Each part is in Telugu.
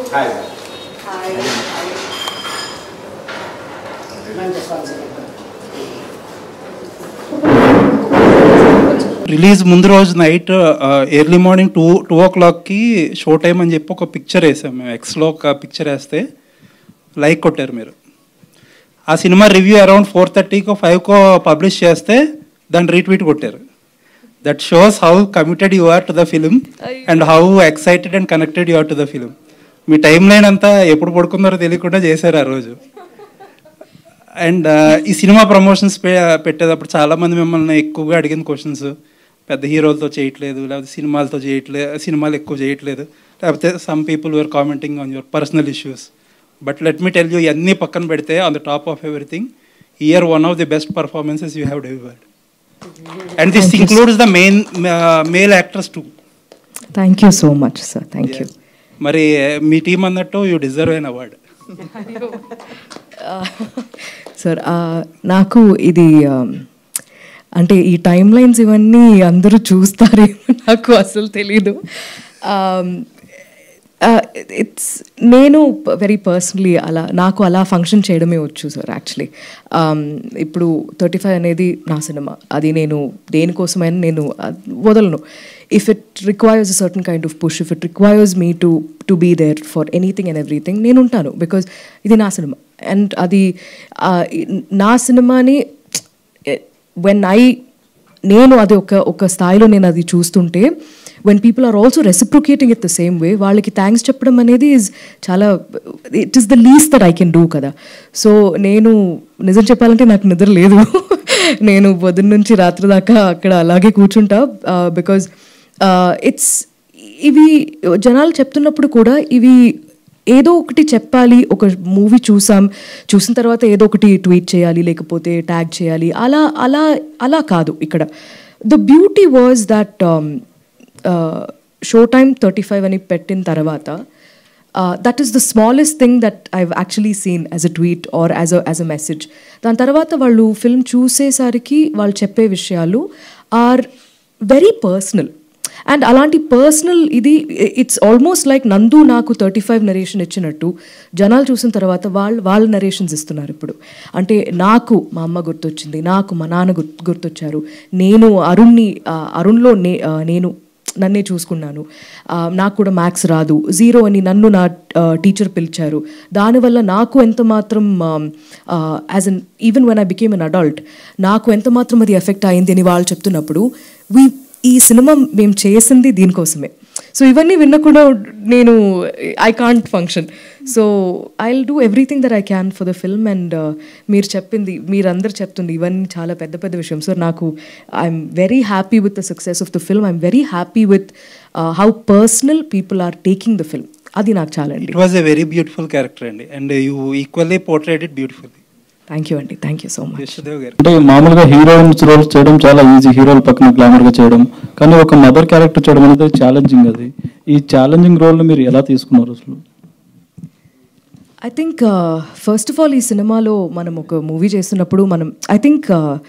హాయ్ హాయ్ రిలీజ్ ముందు రోజు night early morning two two ఓ క్లాక్కి షో టైం అని చెప్పి ఒక పిక్చర్ వేసాం మేము ఎక్స్లో ఒక పిక్చర్ వేస్తే లైక్ కొట్టారు మీరు ఆ సినిమా రివ్యూ అరౌండ్ ఫోర్ థర్టీకో ఫైవ్కో పబ్లిష్ చేస్తే దాన్ని రీట్వీట్ కొట్టారు that shows how committed you are to the film అండ్ హౌ ఎక్సైటెడ్ అండ్ కనెక్టెడ్ యు ఆర్ టు ద ఫిలిం మీ టైం లైన్ అంతా ఎప్పుడు పడుకున్నారో తెలియకుండా చేశారు ఆ రోజు అండ్ ఈ సినిమా ప్రమోషన్స్ పెట్టేటప్పుడు చాలామంది మిమ్మల్ని ఎక్కువగా అడిగిన క్వశ్చన్స్ పెద్ద హీరోలతో చేయట్లేదు లేకపోతే సినిమాలతో చేయట్లేదు సినిమాలు ఎక్కువ చేయట్లేదు లేకపోతే some people were commenting on your personal issues but let me tell you ఇవన్నీ పక్కన పెడితే on the top of everything year one of the best performances you have delivered and this includes the main male actors too thank you so much sir thank you మరి మీ టీం అన్నట్టు you deserve an award sir నాకు ఇది um, అంటే ఈ టైమ్ లైన్స్ ఇవన్నీ అందరూ చూస్తారేమో నాకు అసలు తెలీదు ఇట్స్ నేను వెరీ పర్సనలీ అలా నాకు అలా ఫంక్షన్ చేయడమే వచ్చు సార్ యాక్చువల్లీ ఇప్పుడు థర్టీ ఫైవ్ అనేది నా సినిమా అది నేను దేనికోసమైనా నేను uh, వదలను if it requires a certain kind of push if it requires me to to be there for anything and everything నేను ఉంటాను బికాజ్ ఇది నా సినిమా అండ్ అది uh, నా సినిమాని వెన్ ఐ నేను అది ఒక ఒక స్థాయిలో నేను అది చూస్తుంటే when people are also reciprocating it the same way వాళ్ళకి థ్యాంక్స్ చెప్పడం అనేది ఇస్ చాలా it is the least that I can do కదా సో నేను నిజం చెప్పాలంటే నాకు నిద్ర లేదు నేను పొద్దున్న నుంచి రాత్రి దాకా అక్కడ అలాగే కూర్చుంటా బికాజ్ ఇట్స్ ఇవి జనాలు చెప్తున్నప్పుడు కూడా ఇవి ఏదో ఒకటి చెప్పాలి ఒక మూవీ చూసాం చూసిన తర్వాత ఏదో ఒకటి ట్వీట్ చేయాలి లేకపోతే ట్యాగ్ చేయాలి అలా అలా అలా కాదు ఇక్కడ the beauty was that show time thirty five అని పెట్టిన తర్వాత that is the smallest thing that I actually seen as a tweet or as a as a message దాని తర్వాత వాళ్ళు ఫిల్మ్ చూసేసరికి వాళ్ళు చెప్పే విషయాలు ఆర్ వెరీ పర్సనల్ అండ్ అలాంటి పర్సనల్ ఇది ఇట్స్ ఆల్మోస్ట్ లైక్ నందు నాకు థర్టీ ఫైవ్ నరేషన్ ఇచ్చినట్టు జనాలు చూసిన తర్వాత వాళ్ళు వాళ్ళ నరేషన్స్ ఇస్తున్నారు ఇప్పుడు అంటే నాకు మా అమ్మ గుర్తొచ్చింది నాకు మా నాన్న గుర్తు గుర్తొచ్చారు నేను అరుణ్ని ఆ, అరుణ్లో నే ఆ, నేను నన్నే చూసుకున్నాను ఆ, నాకు కూడా మ్యాథ్స్ రాదు జీరో అని నన్ను నా టీచర్ పిలిచారు దానివల్ల నాకు ఎంత మాత్రం as an even when I became an adult నాకు ఎంత మాత్రం అది ఎఫెక్ట్ అయింది అని వాళ్ళు చెప్తున్నప్పుడు వీ ఈ సినిమా మేము చేసింది దీనికోసమే సో ఇవన్నీ విన్న కూడా నేను I can't function so I will do everything that I can for the film and మీరు చెప్పింది మీరందరు చెప్తుంది ఇవన్నీ చాలా పెద్ద పెద్ద విషయం సార్ నాకు I'm very happy with the success of the film I'm very happy with how personal people are taking the film అది నాకు చాలా అండి it was a very beautiful character అండి and you equally portrayed it beautifully thank you అండి thank you so much Yashodev garu అంటే మామూలుగా హీరోయిన్స్ రోల్స్ చేయడం చాలా ఈజీ హీరోల పక్కన గ్లామర్ గా చేయడం కానీ ఒక మదర్ క్యారెక్టర్ చేయడం అనేది ఛాలెంజింగ్ అది ఈ ఛాలెంజింగ్ రోల్ ని మీరు ఎలా తీసుకున్నారు అసలు I think first of all ఈ సినిమాలో మనం ఒక మూవీ చేస్తున్నప్పుడు మనం ఐ థింక్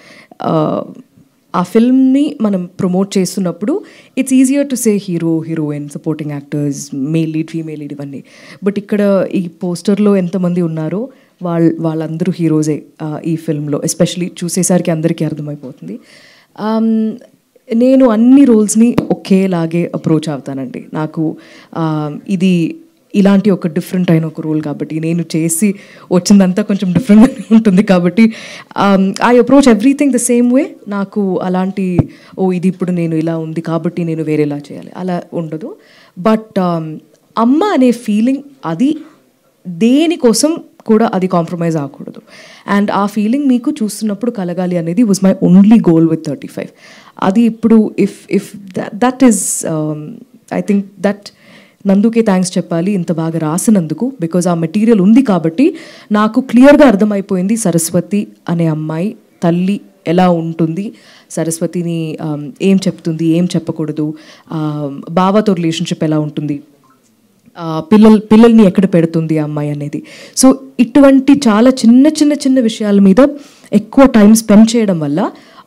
ఆ ఫిల్మ్ని మనం ప్రమోట్ చేస్తున్నప్పుడు it's easier to say hero heroine supporting actors male lead female lead ఇవన్నీ బట్ ఇక్కడ ఈ పోస్టర్లో ఎంతమంది ఉన్నారో వాళ్ళ వాళ్ళందరూ హీరోసే ఈ ఫిల్మ్లో ఎస్పెషలీ చూసేసరికి అందరికీ అర్థమైపోతుంది Um, నేను అన్ని రోల్స్ని ఒకేలాగే అప్రోచ్ అవుతానండి నాకు um, ఇది ఇలాంటి ఒక డిఫరెంట్ అయిన ఒక రోల్ కాబట్టి నేను చేసి వచ్చిందంతా కొంచెం డిఫరెంట్ ఉంటుంది కాబట్టి I approach everything the same way నాకు అలాంటి ఓ ఇది ఇప్పుడు నేను ఇలా ఉంది కాబట్టి నేను వేరేలా చేయాలి అలా ఉండదు బట్ అమ్మ అనే ఫీలింగ్ అది దేనికోసం కూడా అది కాంప్రమైజ్ అవ్వకూడదు అండ్ ఆ ఫీలింగ్ మీకు చూస్తున్నప్పుడు కలగాలి అనేది was my only goal with thirty five అది ఇప్పుడు if if that is I think that నందుకే థ్యాంక్స్ చెప్పాలి ఇంత బాగా రాసినందుకు బికాజ్ ఆ మెటీరియల్ ఉంది కాబట్టి నాకు క్లియర్గా అర్థమైపోయింది సరస్వతి అనే అమ్మాయి తల్లి ఎలా ఉంటుంది సరస్వతిని um, ఏం చెప్తుంది ఏం చెప్పకూడదు um, బావతో రిలేషన్షిప్ ఎలా ఉంటుంది ఆ, పిల్లల్ పిల్లల్ని ఎక్కడ పెడుతుంది ఆ అమ్మాయి అనేది సో ఇటువంటి చాలా చిన్న చిన్న చిన్న విషయాల మీద ఎక్కువ టైం స్పెండ్ చేయడం వల్ల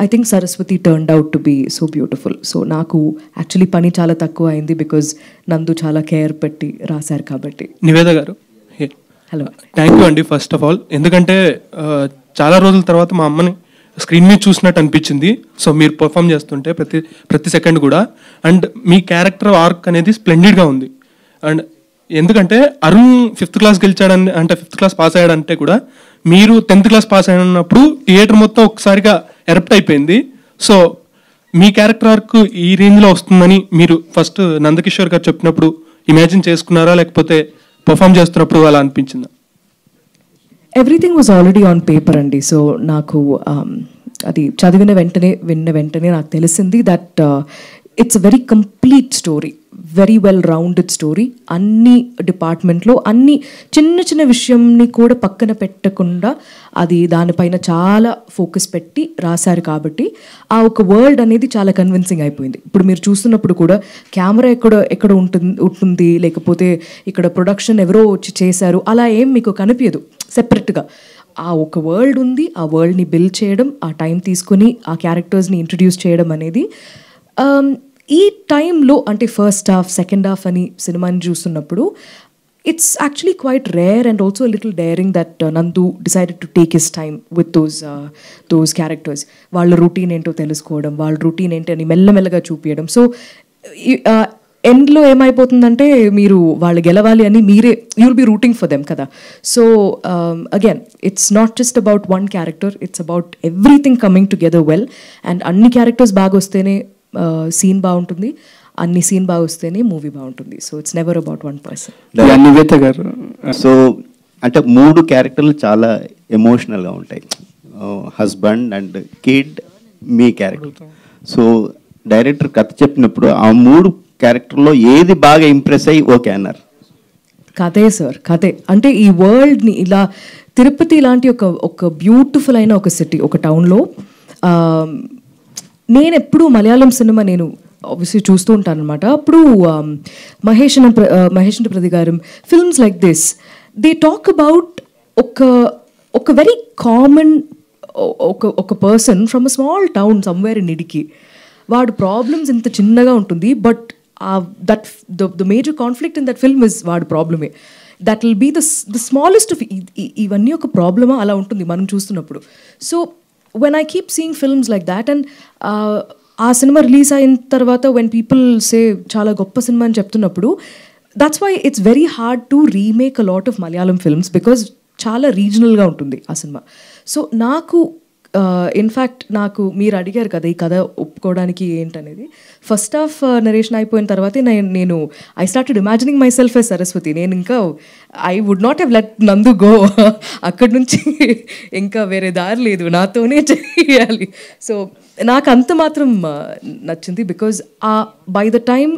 I think Saraswati turned out to be so beautiful so నాకు యాక్చువల్లీ పని చాలా తక్కువ అయింది బికాజ్ నందు చాలా కేర్ పెట్టి రాశారు కాబట్టి Niveda garu hello thank you అండి ఫస్ట్ ఆఫ్ ఆల్ ఎందుకంటే ఆ, చాలా రోజుల తర్వాత మా అమ్మని స్క్రీన్ మీద చూసినట్టు అనిపించింది సో మీరు పర్ఫామ్ చేస్తుంటే ప్రతి ప్రతి సెకండ్ కూడా అండ్ మీ క్యారెక్టర్ ఆర్క్ అనేది స్ప్లెండిడ్గా ఉంది అండ్ ఎందుకంటే అరుణ్ ఫిఫ్త్ క్లాస్ గెలిచాడని అంటే ఫిఫ్త్ క్లాస్ పాస్ అయ్యాడంటే కూడా మీరు టెన్త్ క్లాస్ పాస్ అయినప్పుడు థియేటర్ మొత్తం ఒకసారిగా ఎరప్ట్ అయిపోయింది సో మీ క్యారెక్టర్ ఆర్క్ ఈ రేంజ్లో వస్తుందని మీరు ఫస్ట్ నందకిషోర్ గారు చెప్పినప్పుడు ఇమాజిన్ చేసుకున్నారా లేకపోతే పర్ఫామ్ చేస్తున్నప్పుడు అలా అనిపించిందా everything was already on paper అండి సో నాకు um, అది చదివిన వెంటనే విన్న వెంటనే నాకు తెలిసింది that it's a very complete story very well rounded story అన్ని డిపార్ట్మెంట్లో అన్ని చిన్న చిన్న విషయంని కూడా పక్కన పెట్టకుండా అది దానిపైన చాలా ఫోకస్ పెట్టి రాశారు కాబట్టి ఆ ఒక వరల్డ్ అనేది చాలా కన్విన్సింగ్ అయిపోయింది ఇప్పుడు మీరు చూస్తున్నప్పుడు కూడా కెమెరా ఎక్కడ ఎక్కడ ఉంటుంది ఉంటుంది లేకపోతే ఇక్కడ ప్రొడక్షన్ ఎవరో వచ్చి చేశారు అలా ఏం మీకు కనిపించదు సెపరేట్గా ఆ ఒక వరల్డ్ ఉంది ఆ వరల్డ్ని బిల్డ్ చేయడం ఆ టైం తీసుకుని ఆ క్యారెక్టర్స్ని ఇంట్రడ్యూస్ చేయడం అనేది um, ఈ టైంలో అంటే ఫస్ట్ హాఫ్ సెకండ్ హాఫ్ అని సినిమాని చూస్తున్నప్పుడు it's actually quite rare and also little daring that Nandu decided to take his time with those those characters వాళ్ళ రూటీన్ ఏంటో తెలుసుకోవడం వాళ్ళ రూటీన్ ఏంటని మెల్లమెల్లగా చూపించడం సో ఎండ్లో ఏమైపోతుందంటే మీరు వాళ్ళు గెలవాలి అని మీరే you will be rooting for them కదా so again it's not just about one character it's about everything coming together well and అన్ని క్యారెక్టర్స్ బాగా వస్తేనే సీన్ బాగుంటుంది అన్ని సీన్ బాగా వస్తేనే మూవీ బాగుంటుంది so it's never about one person yeah, Nivetha garu so అంటే మూడు క్యారెక్టర్లు చాలా ఎమోషనల్గా ఉంటాయి హస్బెండ్ అండ్ కిడ్ మీ క్యారెక్టర్ సో డైరెక్టర్ కథ చెప్పినప్పుడు ఆ మూడు క్యారెక్టర్లో ఏది బాగా ఇంప్రెస్ అయ్యి ఓకే అన్నారు కథే సార్ కథే అంటే ఈ వరల్డ్ని ఇలా తిరుపతి లాంటి ఒక ఒక బ్యూటిఫుల్ అయిన ఒక సిటీ ఒక టౌన్లో నేను ఎప్పుడు మలయాళం సినిమా నేను ఆబ్వియస్లీ చూస్తూ ఉంటాను అనమాట అప్పుడు um, మహేష్ అన్న ప్ర- uh, మహేష్ అన్న ప్రతి garu films like this they talk about ఒక ఒక వెరీ కామన్ ఒక ఒక person from a small town somewhere in ఇడికి వాడు ప్రాబ్లమ్స్ ఇంత చిన్నగా ఉంటుంది but that the major conflict in that film is వాడు ప్రాబ్లమే that will be the the smallest of ఇవన్నీ ఒక ప్రాబ్లమా అలా ఉంటుంది మనం చూస్తున్నప్పుడు so when I keep seeing films like that and ఆ సినిమా రిలీజ్ అయిన తర్వాత వెన్ పీపుల్ సే చాలా గొప్ప సినిమా అని చెప్తున్నప్పుడు that's why it's very hard to remake a lot of Malayalam films because చాలా రీజనల్గా ఉంటుంది ఆ సినిమా సో నాకు ఇన్ఫ్యాక్ట్ నాకు మీరు అడిగారు కదా ఈ కథ ఒప్పుకోవడానికి ఏంటనేది ఫస్ట్ హాఫ్ నరేషన్ అయిపోయిన తర్వాతే నేను నేను I started imagining myself as Saraswati నేను ఇంకా I would not have let Nandu go అక్కడి నుంచి ఇంకా వేరే దారి లేదు నాతోనే చేయాలి సో నాకు అంత మాత్రం uh, నచ్చింది బికాజ్ ఆ by the time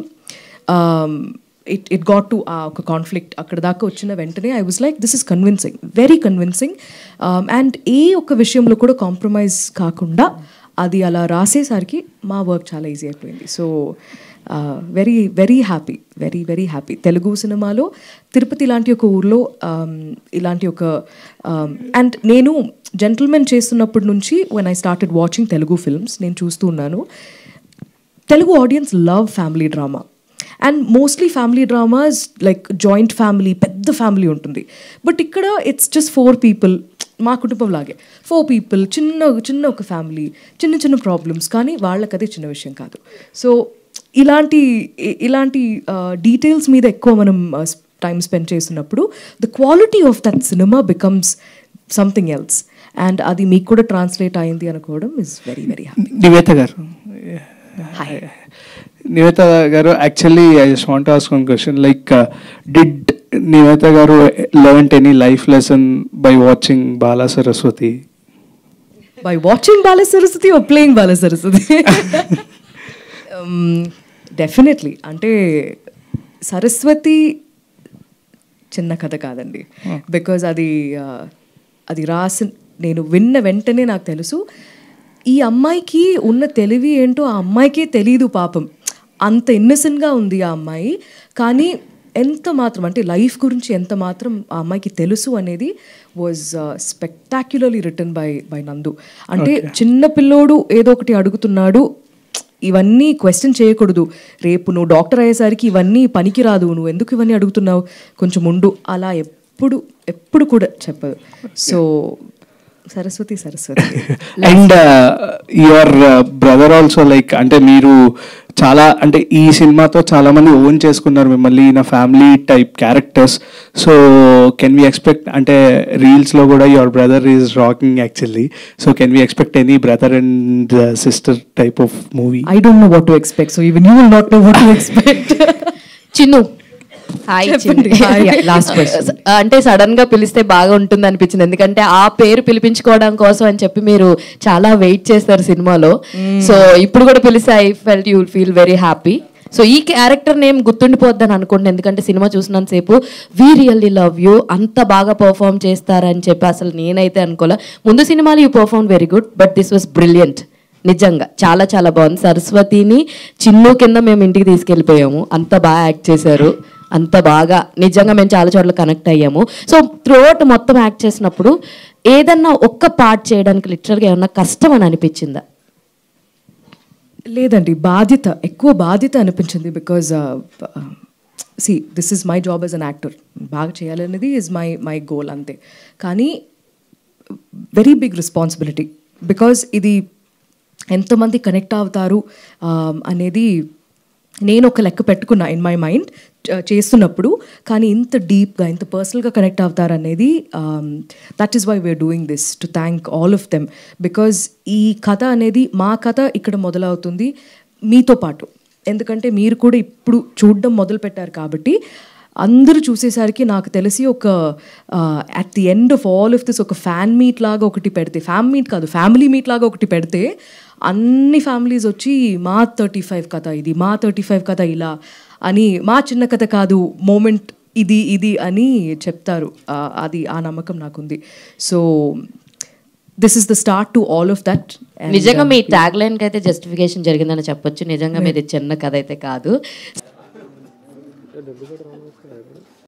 it it got to ఆ ఒక కాన్ఫ్లిక్ట్ అక్కడ దాకా వచ్చిన వెంటనే I was like this is convincing very convincing and ఏ ఒక్క విషయంలో కూడా కాంప్రమైజ్ కాకుండా అది అలా రాసేసరికి మా వర్క్ చాలా ఈజీ అయిపోయింది so very very happy very very happy Telugu సినిమాలో తిరుపతి లాంటి ఒక ఊర్లో um, ఇలాంటి ఒక అండ్ నేను జెంటల్మెన్ చేస్తున్నప్పటి నుంచి when I started watching Telugu films నేను చూస్తూ ఉన్నాను Telugu audience love family drama and mostly family dramas like joint family పెద్ద ఫ్యామిలీ ఉంటుంది బట్ ఇక్కడ ఇట్స్ జస్ట్ ఫోర్ పీపుల్ మా కుటుంబం లాగే ఫోర్ పీపుల్ చిన్న చిన్న ఒక ఫ్యామిలీ చిన్న చిన్న ప్రాబ్లమ్స్ కానీ వాళ్ళకి అదే చిన్న విషయం కాదు సో ఇలాంటి ఇ- ఇలాంటి డీటెయిల్స్ మీద ఎక్కువ మనం టైం స్పెండ్ చేస్తున్నప్పుడు ద క్వాలిటీ ఆఫ్ దట్ సినిమా బికమ్స్ సంథింగ్ ఎల్స్ అండ్ అది మీకు కూడా ట్రాన్స్లేట్ అయింది అనుకోవడం is very very happy Nivetha garu hi Nivetha garu actually I just want ask one question like did Nivetha garu learn any life lesson by watching Bala Saraswati by watching Bala Saraswati or playing Bala Saraswati? um, definitely. అంటే సరస్వతి చిన్న కథ కాదండి బికాజ్ అది uh, అది రాసి నేను విన్న వెంటనే నాకు తెలుసు ఈ అమ్మాయికి ఉన్న తెలివి ఏంటో ఆ అమ్మాయికే తెలియదు పాపం అంత ఇన్నసెంట్గా ఉంది ఆ అమ్మాయి కానీ ఎంత మాత్రం అంటే లైఫ్ గురించి ఎంత మాత్రం ఆ అమ్మాయికి తెలుసు అనేది was spectacularly return by by Nandu అంటే చిన్న పిల్లోడు ఏదో ఒకటి అడుగుతున్నాడు ఇవన్నీ క్వశ్చన్ చేయకూడదు రేపు నువ్వు డాక్టర్ అయ్యేసరికి ఇవన్నీ పనికిరాదు నువ్వు ఎందుకు ఇవన్నీ అడుగుతున్నావు కొంచెం ఉండు అలా ఎప్పుడు ఎప్పుడు కూడా చెప్పదు so Saraswati Saraswati and your brother also like అంటే మీరు చాలా అంటే ఈ సినిమాతో చాలా మంది ఓన్ చేసుకున్నారు మిమ్మల్ని నా family type characters so can we expect అంటే రీల్స్ లో కూడా your brother is rocking actually so can we expect any brother and sister type of movie I don't know what to expect so even you will not know what to expect Chinnu hi చెప్పండి. Hi. Yeah, last question. అంటే సడన్ గా పిలిస్తే బాగా ఉంటుంది అనిపించింది ఎందుకంటే ఆ పేరు పిలిపించుకోవడం కోసం అని చెప్పి మీరు చాలా వెయిట్ చేస్తారు సినిమాలో సో ఇప్పుడు కూడా పిలిస్తే I felt you feel very happy so ఈ క్యారెక్టర్ నేమ్ గుర్తుండిపోద్దని అనుకోండి ఎందుకంటే సినిమా చూసినంతసేపు వీ రియల్లీ లవ్ యూ అంత బాగా పర్ఫామ్ చేస్తారని చెప్పి అసలు నేనైతే అనుకోలే ముందు సినిమాలు you perform very good but this was brilliant నిజంగా చాలా చాలా బాగుంది సరస్వతిని చిన్ను కింద మేము ఇంటికి తీసుకెళ్ళిపోయాము అంత బాగా యాక్ట్ చేశారు అంత బాగా నిజంగా మేము చాలా చోట్ల కనెక్ట్ అయ్యాము సో త్రోట్ మొత్తం యాక్ట్ చేసినప్పుడు ఏదన్నా ఒక్క పార్ట్ చేయడానికి లిటరల్గా ఏమన్నా కష్టం అని అనిపించిందా లేదండి బాధ్యత ఎక్కువ బాధ్యత అనిపించింది because see this is my job as an actor బాగా చేయాలనేది ఇస్ మై మై గోల్ అంతే కానీ వెరీ బిగ్ రెస్పాన్సిబిలిటీ బికాజ్ ఇది ఎంతమంది కనెక్ట్ అవుతారు um, అనేది నేను ఒక లెక్క పెట్టుకున్నా ఇన్ మై మైండ్ చేస్తున్నప్పుడు కానీ ఇంత డీప్గా ఇంత పర్సనల్గా కనెక్ట్ అవుతారు అనేది that is why we're doing this to thank all of them because ఈ కథ అనేది మా కథ ఇక్కడ మొదలవుతుంది మీతో పాటు ఎందుకంటే మీరు కూడా ఇప్పుడు చూడడం మొదలు పెట్టారు కాబట్టి అందరూ చూసేసరికి నాకు తెలిసి ఒక at the end of all of this ఒక ఫ్యాన్ మీట్ లాగా ఒకటి పెడితే ఫ్యాన్ మీట్ కాదు ఫ్యామిలీ మీట్ లాగా ఒకటి పెడితే అన్ని ఫ్యామిలీస్ వచ్చి మా థర్టీ ఫైవ్ కథ ఇది మా థర్టీ ఫైవ్ కథ ఇలా అని మా చిన్న కథ కాదు మూమెంట్ ఇది ఇది అని చెప్తారు ఆ, అది ఆ నమ్మకం నాకుంది so this is the start to all of that నిజంగా మీ ట్యాగ్ లైన్ కి అయితే జస్టిఫికేషన్ జరిగిందని చెప్పొచ్చు నిజంగా మీది చిన్న కథ అయితే కాదు